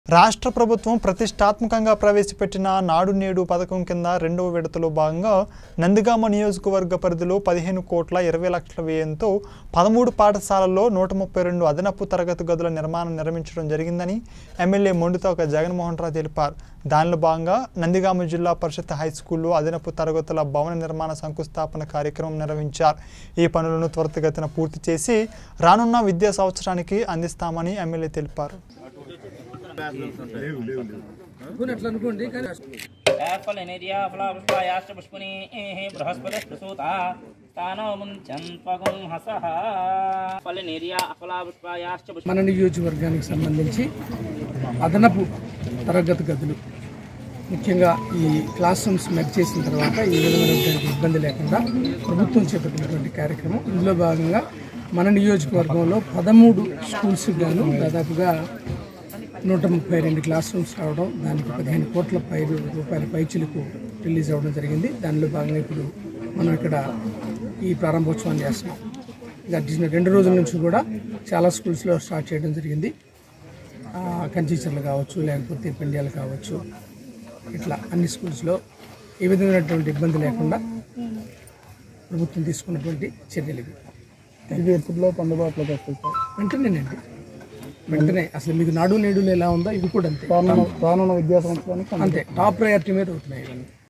రాష్ట్ర ప్రభుత్వం ప్రతిష్టాత్మకంగా ప్రవేశపెట్టిన నాడు నేడు పథకం కింద రెండవ విడతలో భాగంగా నందిగామ నియోజకవర్గ పరిధిలో పదిహేను కోట్ల ఇరవై లక్షల వ్యయంతో పదమూడు పాఠశాలల్లో నూట ముప్పై రెండు అదనపు తరగతి గదుల నిర్మాణం నిర్మించడం జరిగిందని ఎమ్మెల్యే మొండితోక జగన్మోహన్ రావు తెలిపారు దానిలో భాగంగా నందిగామ జిల్లా పరిషత్ హై స్కూల్లో అదనపు తరగతుల భవన నిర్మాణ శంకుస్థాపన కార్యక్రమం నిర్వహించారు ఈ పనులను త్వరితగతిన పూర్తి చేసి రానున్న విద్యా సంవత్సరానికి అందిస్తామని ఎమ్మెల్యే తెలిపారు అనుకుని అట్లా అనుకోండి కానీ फलनिर्या फलापुष्पायाश्च पुष्पणीः बृहस्पतिः प्रसूता स्थानो मुञ्चन्त्वगुं हसः फलनिर्या फलापुष्पायाश्च पुष्प మన నియోజకవర్గానికి సంబంధించి అదనపు తరగతి గదులు ముఖ్యంగా ఈ క్లాస్ రూమ్స్ మెర్జ్ చేసిన తర్వాత ఈ విధమైనటువంటి ఇబ్బంది లేకుండా ప్రభుత్వం చేపట్టినటువంటి కార్యక్రమం ఇందులో భాగంగా మన నియోజకవర్గంలో పదమూడు స్కూల్స్ గాను దాదాపుగా నూట ముప్పై రెండు క్లాస్ రూమ్స్ రావడం దానికి పదిహేను కోట్ల పై రూపాయల పైచులకు రిలీజ్ అవ్వడం జరిగింది దానిలో భాగంగా ఇప్పుడు మనం ఇక్కడ ఈ ప్రారంభోత్సవాన్ని చేస్తున్నాం గడిచిన రెండు రోజుల నుంచి కూడా చాలా స్కూల్స్లో స్టార్ట్ చేయడం జరిగింది ఆ, కంచీచర్లు కావచ్చు లేకపోతే పెండ్యాలు కావచ్చు ఇట్లా అన్ని స్కూల్స్లో ఏ విధమైనటువంటి ఇబ్బంది లేకుండా ప్రభుత్వం తీసుకున్నటువంటి చర్యలు ఇవి ఇది ఎప్పుడులో అందుబాటులోకి వస్తాయి సార్ వెంటనేనండి వెంటనే అసలు మీకు నాడు నేడులు ఎలా ఉందో ఇవి కూడా అంతే రానున్న రానున్న విద్యా సంవత్సరానికి అంతే టాప్ ప్రయారిటీ మీద అవుతున్నాయి ఇవన్నీ